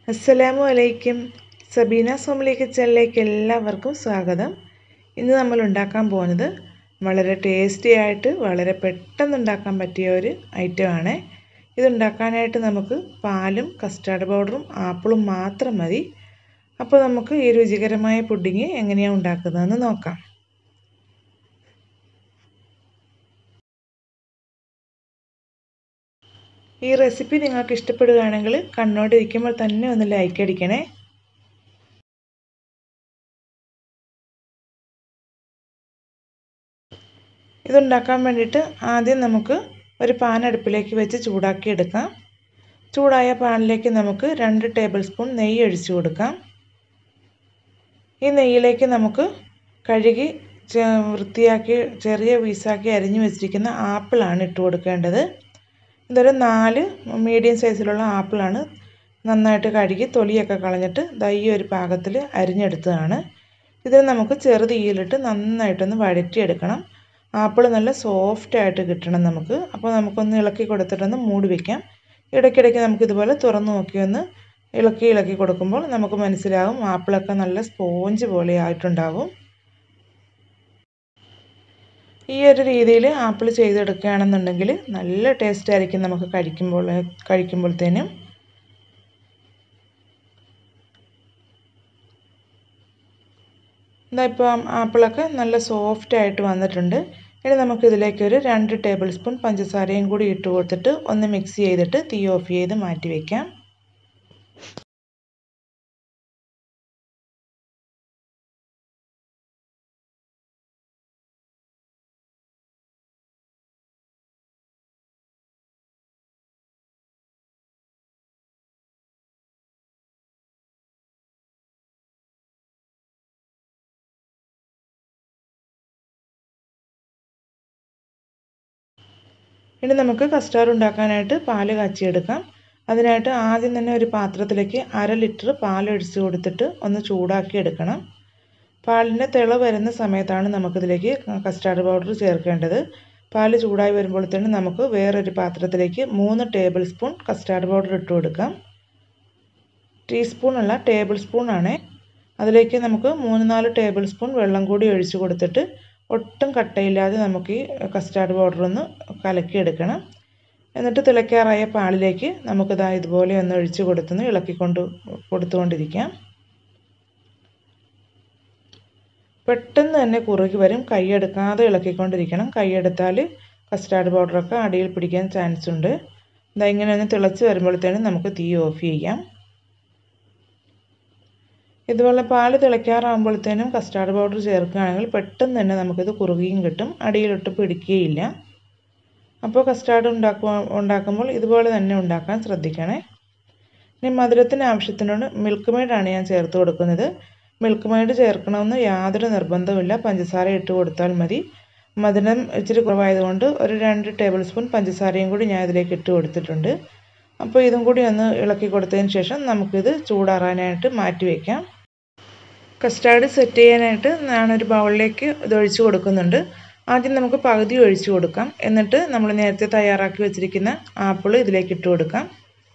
അസ്സലാമു അലൈക്കും സബീന സോമലി കിച്ചണിലേക്ക് എല്ലാവർക്കും സ്വാഗതം ഇന്ന് നമ്മൾ ഉണ്ടാക്കാൻ പോകുന്നത് വളരെ ടേസ്റ്റി ആയിട്ട് വളരെ പെട്ടെന്ന് ഉണ്ടാക്കാൻ പറ്റിയ ഒരു ഐറ്റമാണ് ഇതുണ്ടാക്കാനായിട്ട് നമുക്ക് പാലും കസ്റ്റാർഡ് പൗഡറും ആപ്പിളും മാത്രം മതി അപ്പോൾ നമുക്ക് ഈ രുചികരമായ പുഡിങ് എങ്ങനെയാണ് ഉണ്ടാക്കുന്നതെന്ന് നോക്കാം ഈ റെസിപ്പി നിങ്ങൾക്ക് ഇഷ്ടപ്പെടുകയാണെങ്കിൽ കണ്ണോടിരിക്കുമ്പോൾ തന്നെ ഒന്ന് ലൈക്ക് അടിക്കണേ ഇതുണ്ടാക്കാൻ വേണ്ടിയിട്ട് ആദ്യം നമുക്ക് ഒരു പാൻ അടുപ്പിലേക്ക് വെച്ച് ചൂടാക്കി എടുക്കാം ചൂടായ പാനിലേക്ക് നമുക്ക് രണ്ട് ടേബിൾ സ്പൂൺ നെയ്യ് ഒഴിച്ചു കൊടുക്കാം ഈ നെയ്യിലേക്ക് നമുക്ക് കഴുകി വൃത്തിയാക്കി ചെറിയ പീസാക്കി അരിഞ്ഞു വെച്ചിരിക്കുന്ന ആപ്പിളാണ് ഇട്ട് കൊടുക്കേണ്ടത് ഇതൊരു നാല് മീഡിയം സൈസിലുള്ള ആപ്പിളാണ് നന്നായിട്ട് കഴുകി തൊലിയൊക്കെ കളഞ്ഞിട്ട് ദൈ ഒരു പാകത്തിൽ അരിഞ്ഞെടുത്തതാണ് ഇതിന് നമുക്ക് ചെറു തീയിലിട്ട് നന്നായിട്ടൊന്ന് വഴറ്റിയെടുക്കണം ആപ്പിൾ നല്ല സോഫ്റ്റ് ആയിട്ട് കിട്ടണം നമുക്ക് അപ്പോൾ നമുക്കൊന്ന് ഇളക്കി കൊടുത്തിട്ടൊന്ന് മൂടി വയ്ക്കാം ഇടയ്ക്കിടയ്ക്ക് നമുക്ക് ഇതുപോലെ തുറന്ന് നോക്കിയൊന്ന് ഇളക്കി ഇളക്കി കൊടുക്കുമ്പോൾ നമുക്ക് മനസ്സിലാവും ആപ്പിളൊക്കെ നല്ല സ്പോഞ്ച് പോലെ ആയിട്ടുണ്ടാവും ഈ ഒരു രീതിയിൽ ആപ്പിൾ ചെയ്തെടുക്കുകയാണെന്നുണ്ടെങ്കിൽ നല്ല ടേസ്റ്റ് ആയിരിക്കും നമുക്ക് കഴിക്കുമ്പോൾ കഴിക്കുമ്പോഴത്തേനും ഇതാ ഇപ്പോൾ ആപ്പിളൊക്കെ നല്ല സോഫ്റ്റ് ആയിട്ട് വന്നിട്ടുണ്ട് ഇനി നമുക്കിതിലേക്ക് ഒരു രണ്ട് ടേബിൾ സ്പൂൺ പഞ്ചസാരയും കൂടി ഇട്ട് കൊടുത്തിട്ട് ഒന്ന് മിക്സ് ചെയ്തിട്ട് തീ ഓഫ് ചെയ്ത് മാറ്റി വയ്ക്കാം ഇനി നമുക്ക് കസ്റ്റാർഡ് ഉണ്ടാക്കാനായിട്ട് പാല് കാച്ചിയെടുക്കാം അതിനായിട്ട് ആദ്യം തന്നെ ഒരു പാത്രത്തിലേക്ക് അര ലിറ്റർ പാൽ ഒഴിച്ച് കൊടുത്തിട്ട് ഒന്ന് ചൂടാക്കി എടുക്കണം പാലിൻ്റെ തിള വരുന്ന സമയത്താണ് നമുക്കിതിലേക്ക് കസ്റ്റാർഡ് പൗഡർ ചേർക്കേണ്ടത് പാൽ ചൂടായി വരുമ്പോഴത്തേനും നമുക്ക് വേറൊരു പാത്രത്തിലേക്ക് മൂന്ന് ടേബിൾ സ്പൂൺ കസ്റ്റാർഡ് പൗഡർ ഇട്ട് കൊടുക്കാം ടീസ്പൂൺ അല്ല ടേബിൾ സ്പൂൺ ആണ് അതിലേക്ക് നമുക്ക് മൂന്ന് നാല് ടേബിൾ സ്പൂൺ വെള്ളം കൂടി ഒഴിച്ച് കൊടുത്തിട്ട് ഒട്ടും കട്ടയില്ലാതെ നമുക്ക് ഈ കസ്റ്റാർഡ് പൗഡർ ഒന്ന് കലക്കിയെടുക്കണം എന്നിട്ട് തിളയ്ക്കാറായ പാലിലേക്ക് നമുക്കിതാ ഇതുപോലെ ഒന്ന് ഒഴിച്ച് കൊടുത്തൊന്ന് ഇളക്കിക്കൊണ്ട് കൊടുത്തുകൊണ്ടിരിക്കാം പെട്ടെന്ന് തന്നെ കുറുകി വരും കൈയെടുക്കാതെ ഇളക്കിക്കൊണ്ടിരിക്കണം കൈയെടുത്താൽ കസ്റ്റാർഡ് പൗഡറൊക്കെ അടിയിൽ പിടിക്കാൻ ചാൻസ് ഉണ്ട് ഇതാ ഇങ്ങനെ ഒന്ന് തിളച്ച് വരുമ്പോഴത്തേനും നമുക്ക് തീ ഓഫ് ചെയ്യാം ഇതുപോലെ പാൽ തിളയ്ക്കാറാകുമ്പോഴത്തേനും കസ്റ്റാർഡ് പൗഡർ ചേർക്കുകയാണെങ്കിൽ പെട്ടെന്ന് തന്നെ നമുക്കിത് കുറുകിയും കിട്ടും അടിയിലൊട്ട് പിടിക്കുകയില്ല അപ്പോൾ കസ്റ്റാർഡ് ഉണ്ടാക്കുക ഉണ്ടാക്കുമ്പോൾ ഇതുപോലെ തന്നെ ഉണ്ടാക്കാൻ ശ്രദ്ധിക്കണേ ഇനി മധുരത്തിന് ആവശ്യത്തിനോട് മിൽക്ക് മെയ്ഡാണ് ഞാൻ ചേർത്ത് കൊടുക്കുന്നത് മിൽക്ക് മെയ്ഡ് ചേർക്കണമെന്ന് യാതൊരു നിർബന്ധമില്ല പഞ്ചസാര ഇട്ട് കൊടുത്താൽ മതി മധുരം ഇച്ചിരി കുറവായതുകൊണ്ട് ഒരു രണ്ട് ടേബിൾ സ്പൂൺ പഞ്ചസാരയും കൂടി ഞാൻ ഇതിലേക്ക് ഇട്ട് കൊടുത്തിട്ടുണ്ട് അപ്പോൾ ഇതും കൂടി ഒന്ന് ഇളക്കി കൊടുത്തതിന് ശേഷം നമുക്കിത് ചൂടാറാനായിട്ട് മാറ്റി വയ്ക്കാം കസ്റ്റാർഡ് സെറ്റ് ചെയ്യാനായിട്ട് ഞാനൊരു ബൗളിലേക്ക് ഇത് ഒഴിച്ച് കൊടുക്കുന്നുണ്ട് ആദ്യം നമുക്ക് പകുതി ഒഴിച്ച് കൊടുക്കാം എന്നിട്ട് നമ്മൾ നേരത്തെ തയ്യാറാക്കി വെച്ചിരിക്കുന്ന ആപ്പിൾ ഇതിലേക്ക് ഇട്ട് കൊടുക്കാം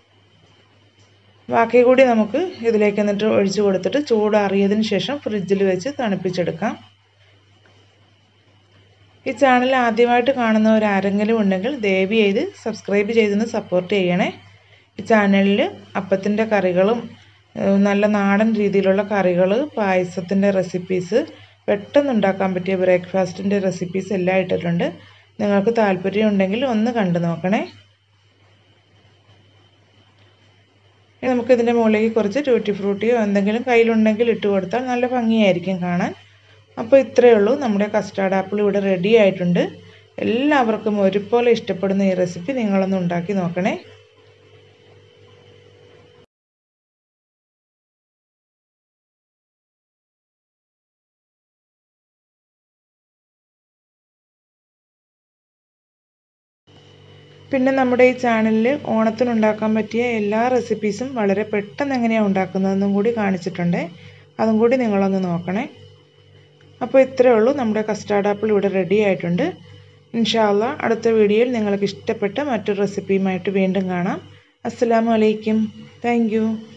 ബാക്കി കൂടി നമുക്ക് ഇതിലേക്ക് എന്നിട്ട് ഒഴിച്ച് കൊടുത്തിട്ട് ചൂടാറിയതിന് ശേഷം ഫ്രിഡ്ജിൽ വെച്ച് തണുപ്പിച്ചെടുക്കാം ഈ ചാനൽ ആദ്യമായിട്ട് കാണുന്നവർ ആരെങ്കിലും ഉണ്ടെങ്കിൽ ദയവ് ചെയ്ത് സബ്സ്ക്രൈബ് ചെയ്തൊന്ന് സപ്പോർട്ട് ചെയ്യണേ ഈ ചാനലിൽ അപ്പത്തിൻ്റെ കറികളും നല്ല നാടൻ രീതിയിലുള്ള കറികൾ പായസത്തിൻ്റെ റെസിപ്പീസ് പെട്ടെന്ന് ഉണ്ടാക്കാൻ പറ്റിയ ബ്രേക്ക്ഫാസ്റ്റിൻ്റെ റെസിപ്പീസ് എല്ലാം ഇട്ടിട്ടുണ്ട് നിങ്ങൾക്ക് താല്പര്യം ഉണ്ടെങ്കിൽ ഒന്ന് കണ്ടു നോക്കണേ നമുക്കിതിൻ്റെ മുകളിലേക്ക് കുറച്ച് ട്യൂട്ടി ഫ്രൂട്ടിയോ എന്തെങ്കിലും കയ്യിലുണ്ടെങ്കിൽ ഇട്ട് കൊടുത്താൽ നല്ല ഭംഗിയായിരിക്കും കാണാൻ അപ്പോൾ ഇത്രയേ ഉള്ളൂ നമ്മുടെ കസ്റ്റാർഡ് ആപ്പിൾ ഇവിടെ റെഡി ആയിട്ടുണ്ട് എല്ലാവർക്കും ഒരുപോലെ ഇഷ്ടപ്പെടുന്ന ഈ റെസിപ്പി നിങ്ങളൊന്ന് ഉണ്ടാക്കി നോക്കണേ പിന്നെ നമ്മുടെ ഈ ചാനലിൽ ഓണത്തിനുണ്ടാക്കാൻ പറ്റിയ എല്ലാ റെസിപ്പീസും വളരെ പെട്ടെന്ന് എങ്ങനെയാണ് ഉണ്ടാക്കുന്നതെന്നും കൂടി കാണിച്ചിട്ടുണ്ട് അതും കൂടി നിങ്ങളൊന്ന് നോക്കണേ അപ്പോൾ ഇത്രയേ ഉള്ളൂ നമ്മുടെ കസ്റ്റാർഡ് ആപ്പിൾ ഇവിടെ റെഡി ആയിട്ടുണ്ട് ഇൻഷാല്ല അടുത്ത വീഡിയോയിൽ നിങ്ങൾക്ക് ഇഷ്ടപ്പെട്ട മറ്റൊരു റെസിപ്പിയുമായിട്ട് വീണ്ടും കാണാം അസ്സലാമു അലൈക്കും താങ്ക്